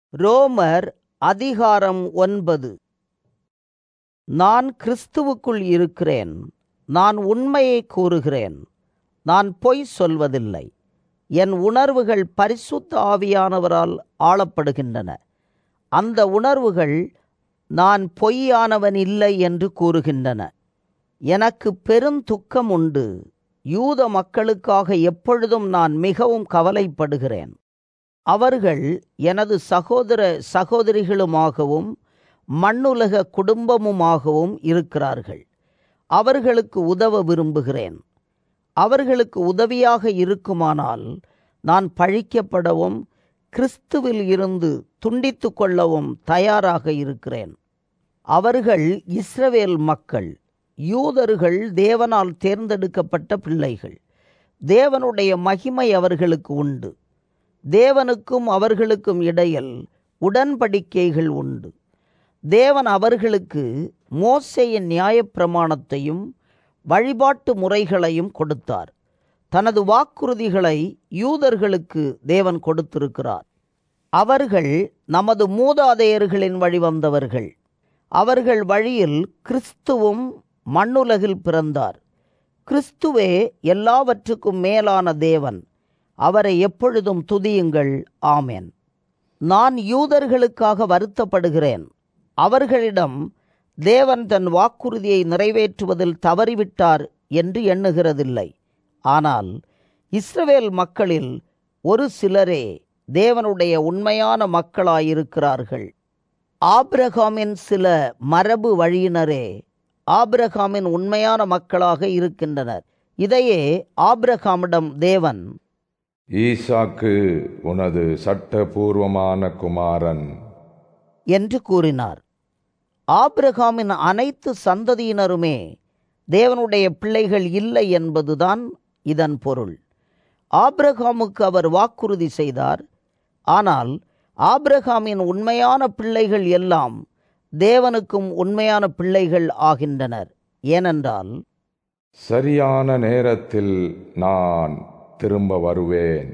ரோமர் அதிகாரம் ஒன்பது நான் கிறிஸ்துவுக்குள் இருக்கிறேன் நான் உண்மையை கூறுகிறேன் நான் பொய் சொல்வதில்லை என் உணர்வுகள் பரிசுத்த ஆவியானவரால் ஆளப்படுகின்றன அந்த உணர்வுகள் நான் பொய்யானவன் இல்லை என்று கூறுகின்றன எனக்கு பெருந்துக்கம் உண்டு யூத மக்களுக்காக எப்பொழுதும் நான் மிகவும் கவலைப்படுகிறேன் அவர்கள் எனது சகோதர சகோதரிகளுமாகவும் மண்ணுலக குடும்பமுமாகவும் இருக்கிறார்கள் அவர்களுக்கு உதவ விரும்புகிறேன் அவர்களுக்கு உதவியாக இருக்குமானால் நான் பழிக்கப்படவும் கிறிஸ்துவில் இருந்து துண்டித்து கொள்ளவும் தயாராக இருக்கிறேன் அவர்கள் இஸ்ரவேல் மக்கள் யூதர்கள் தேவனால் தேர்ந்தெடுக்கப்பட்ட பிள்ளைகள் தேவனுடைய மகிமை அவர்களுக்கு உண்டு தேவனுக்கும் அவர்களுக்கும் இடையில் உடன்படிக்கைகள் உண்டு தேவன் அவர்களுக்கு மோசையின் நியாயப்பிரமாணத்தையும் வழிபாட்டு முறைகளையும் கொடுத்தார் தனது வாக்குறுதிகளை யூதர்களுக்கு தேவன் கொடுத்திருக்கிறார் அவர்கள் நமது மூதாதையர்களின் வழி வந்தவர்கள் அவர்கள் வழியில் கிறிஸ்துவும் மண்ணுலகில் பிறந்தார் கிறிஸ்துவே எல்லாவற்றுக்கும் மேலான தேவன் அவரை எப்பொழுதும் துதியுங்கள் ஆமேன் நான் யூதர்களுக்காக வருத்தப்படுகிறேன் அவர்களிடம் தேவன் தன் வாக்குறுதியை நிறைவேற்றுவதில் தவறிவிட்டார் என்று எண்ணுகிறதில்லை ஆனால் இஸ்ரவேல் மக்களில் ஒரு சிலரே தேவனுடைய உண்மையான மக்களாயிருக்கிறார்கள் ஆபிரகாமின் சில மரபு வழியினரே ஆபிரகாமின் உண்மையான மக்களாக இருக்கின்றனர் இதையே ஆபிரகாமிடம் தேவன் ஈசாக்கு உனது சட்டபூர்வமான குமாரன் என்று கூறினார் ஆபிரகாமின் அனைத்து சந்ததியினருமே தேவனுடைய பிள்ளைகள் இல்லை என்பதுதான் இதன் பொருள் ஆபிரகாமுக்கு அவர் வாக்குறுதி செய்தார் ஆனால் ஆபிரகாமின் உண்மையான பிள்ளைகள் எல்லாம் தேவனுக்கும் உண்மையான பிள்ளைகள் ஆகின்றனர் ஏனென்றால் சரியான நேரத்தில் நான் திரும்ப வருவேன்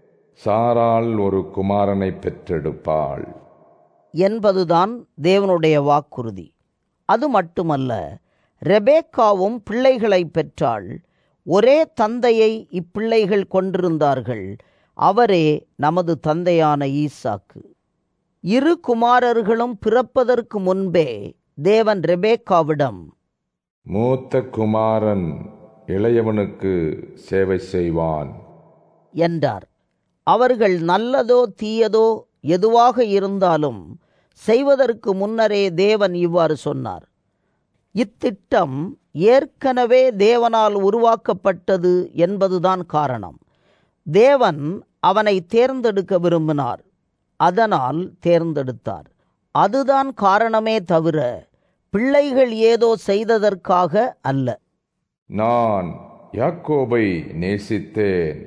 சாராள் ஒரு குமாரனை பெற்றெடுப்பாள் என்பதுதான் தேவனுடைய வாக்குறுதி அது மட்டுமல்ல ரெபேக்காவும் பிள்ளைகளை பெற்றாள் ஒரே தந்தையை இப்பிள்ளைகள் கொண்டிருந்தார்கள் அவரே நமது தந்தையான ஈசாக்கு இரு குமாரர்களும் பிறப்பதற்கு முன்பே தேவன் ரெபேக்காவிடம் மூத்த குமாரன் இளையவனுக்கு சேவை செய்வான் என்றார் அவர்கள் நல்லதோ தீயதோ எதுவாக இருந்தாலும் செய்வதற்கு முன்னரே தேவன் இவ்வாறு சொன்னார் இத்திட்டம் ஏற்கனவே தேவனால் உருவாக்கப்பட்டது என்பதுதான் காரணம் தேவன் அவனை தேர்ந்தெடுக்க விரும்பினார் அதனால் தேர்ந்தெடுத்தார் அதுதான் காரணமே தவிர பிள்ளைகள் ஏதோ செய்ததற்காக அல்ல நான் யாக்கோபை நேசித்தேன்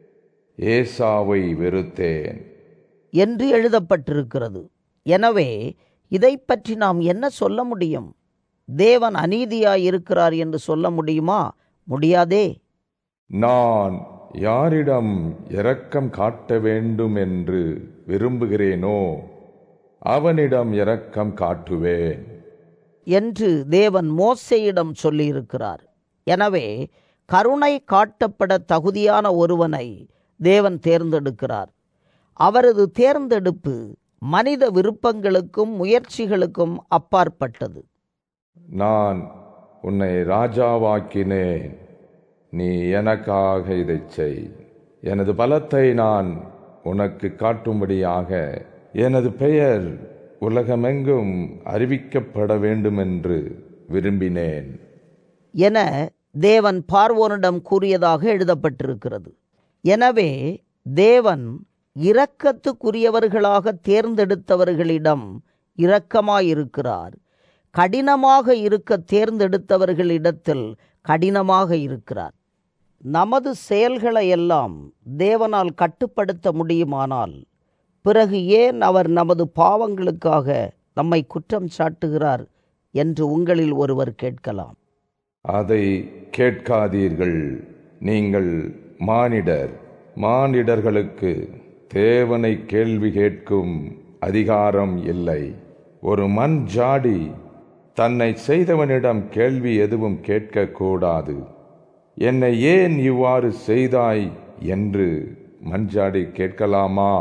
ஏசாவை வெறுத்தேன் என்று எழுதப்பட்டிருக்கிறது எனவே இதை பற்றி நாம் என்ன சொல்ல முடியும் தேவன் அநீதியாய் இருக்கிறார் என்று சொல்ல முடியுமா முடியாதே நான் யாரிடம் இரக்கம் காட்ட வேண்டும் என்று விரும்புகிறேனோ அவனிடம் இரக்கம் காட்டுவேன் என்று தேவன் மோசையிடம் சொல்லியிருக்கிறார் எனவே கருணை காட்டப்பட தகுதியான ஒருவனை தேவன் தேர்ந்தெடுக்கிறார் அவரது தேர்ந்தெடுப்பு மனித விருப்பங்களுக்கும் முயற்சிகளுக்கும் அப்பாற்பட்டது நான் உன்னை ராஜாவாக்கினேன் நீ எனக்காக இதைச் செய் எனது பலத்தை நான் உனக்கு காட்டும்படியாக எனது பெயர் உலகமெங்கும் அறிவிக்கப்பட வேண்டுமென்று விரும்பினேன் என தேவன் பார்வோனிடம் கூறியதாக எழுதப்பட்டிருக்கிறது எனவே தேவன் இரக்கத்துக்குரியவர்களாக தேர்ந்தெடுத்தவர்களிடம் இரக்கமாயிருக்கிறார் கடினமாக இருக்க தேர்ந்தெடுத்தவர்களிடத்தில் கடினமாக இருக்கிறார் நமது செயல்களை எல்லாம் தேவனால் கட்டுப்படுத்த முடியுமானால் பிறகு ஏன் அவர் நமது பாவங்களுக்காக நம்மை குற்றம் சாட்டுகிறார் என்று உங்களில் ஒருவர் கேட்கலாம் அதை கேட்காதீர்கள் நீங்கள் மானிடர் மானிடர்களுக்கு தேவனை கேள்வி கேட்கும் அதிகாரம் இல்லை ஒரு மண் ஜாடி தன்னை செய்தவனிடம் கேள்வி எதுவும் கேட்கக்கூடாது என்னை ஏன் இவ்வாறு செய்தாய் என்று மஞ்சாடி கேட்கலாமா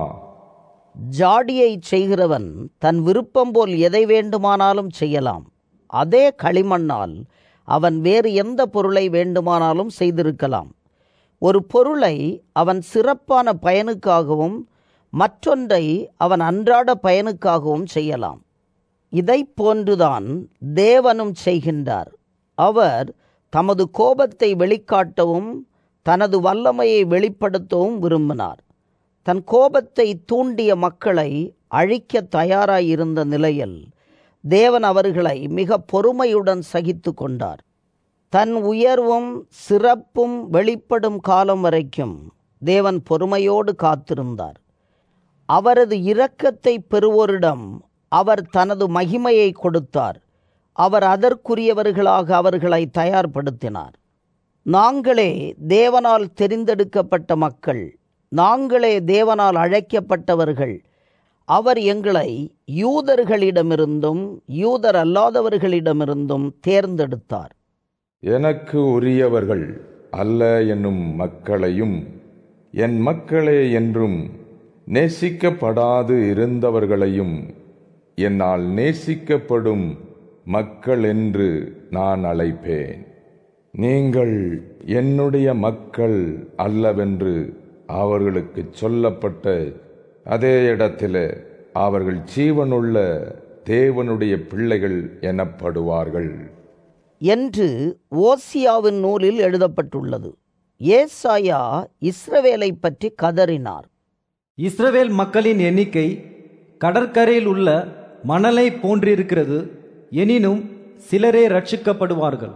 ஜாடியை செய்கிறவன் தன் விருப்பம் போல் எதை வேண்டுமானாலும் செய்யலாம் அதே களிமண்ணால் அவன் வேறு எந்த பொருளை வேண்டுமானாலும் செய்திருக்கலாம் ஒரு பொருளை அவன் சிறப்பான பயனுக்காகவும் மற்றொன்றை அவன் அன்றாட பயனுக்காகவும் செய்யலாம் இதை போன்றுதான் தேவனும் செய்கின்றார் அவர் தமது கோபத்தை வெளிக்காட்டவும் தனது வல்லமையை வெளிப்படுத்தவும் விரும்பினார் தன் கோபத்தை தூண்டிய மக்களை அழிக்க தயாராயிருந்த நிலையில் தேவன் அவர்களை மிக பொறுமையுடன் சகித்து கொண்டார் தன் உயர்வும் சிறப்பும் வெளிப்படும் காலம் வரைக்கும் தேவன் பொறுமையோடு காத்திருந்தார் அவரது இரக்கத்தை பெறுவோரிடம் அவர் தனது மகிமையை கொடுத்தார் அவர் அதற்குரியவர்களாக அவர்களை தயார்படுத்தினார் நாங்களே தேவனால் தெரிந்தெடுக்கப்பட்ட மக்கள் நாங்களே தேவனால் அழைக்கப்பட்டவர்கள் அவர் எங்களை யூதர்களிடமிருந்தும் யூதர் அல்லாதவர்களிடமிருந்தும் தேர்ந்தெடுத்தார் எனக்கு உரியவர்கள் அல்ல என்னும் மக்களையும் என் மக்களே என்றும் நேசிக்கப்படாது இருந்தவர்களையும் என்னால் நேசிக்கப்படும் மக்கள் என்று நான் அழைப்பேன் நீங்கள் என்னுடைய மக்கள் அல்லவென்று அவர்களுக்கு சொல்லப்பட்ட அதே இடத்திலே அவர்கள் ஜீவனுள்ள தேவனுடைய பிள்ளைகள் எனப்படுவார்கள் என்று ஓசியாவின் நூலில் எழுதப்பட்டுள்ளது ஏசாயா இஸ்ரவேலை பற்றி கதறினார் இஸ்ரவேல் மக்களின் எண்ணிக்கை கடற்கரையில் உள்ள மணலை போன்றிருக்கிறது எனினும் சிலரே ரட்சிக்கப்படுவார்கள்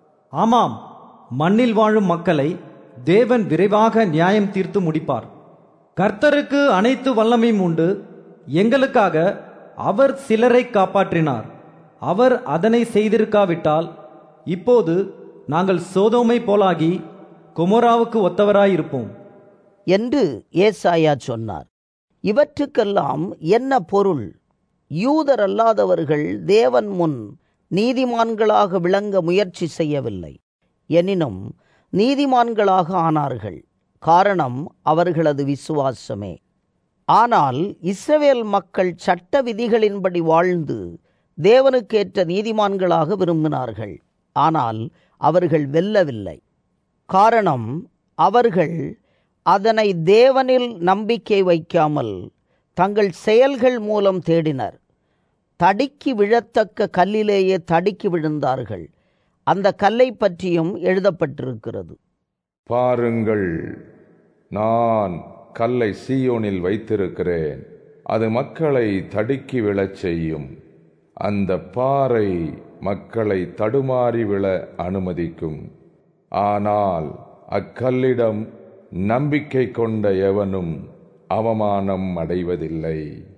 ஆமாம் மண்ணில் வாழும் மக்களை தேவன் விரைவாக நியாயம் தீர்த்து முடிப்பார் கர்த்தருக்கு அனைத்து வல்லமையும் உண்டு எங்களுக்காக அவர் சிலரை காப்பாற்றினார் அவர் அதனை செய்திருக்காவிட்டால் இப்போது நாங்கள் சோதோமை போலாகி கொமோராவுக்கு ஒத்தவராயிருப்போம் என்று ஏசாயா சொன்னார் இவற்றுக்கெல்லாம் என்ன பொருள் யூதர் அல்லாதவர்கள் தேவன் முன் நீதிமான்களாக விளங்க முயற்சி செய்யவில்லை எனினும் நீதிமான்களாக ஆனார்கள் காரணம் அவர்களது விசுவாசமே ஆனால் இஸ்ரவேல் மக்கள் சட்ட விதிகளின்படி வாழ்ந்து தேவனுக்கேற்ற நீதிமான்களாக விரும்பினார்கள் ஆனால் அவர்கள் வெல்லவில்லை காரணம் அவர்கள் அதனை தேவனில் நம்பிக்கை வைக்காமல் தங்கள் செயல்கள் மூலம் தேடினர் தடிக்கி விழத்தக்க கல்லிலேயே தடிக்கி விழுந்தார்கள் அந்த கல்லை பற்றியும் எழுதப்பட்டிருக்கிறது பாருங்கள் நான் கல்லை சீயோனில் வைத்திருக்கிறேன் அது மக்களை தடுக்கி விழச் செய்யும் அந்த பாறை மக்களை தடுமாறி விழ அனுமதிக்கும் ஆனால் அக்கல்லிடம் நம்பிக்கை கொண்ட எவனும் அவமானம் அடைவதில்லை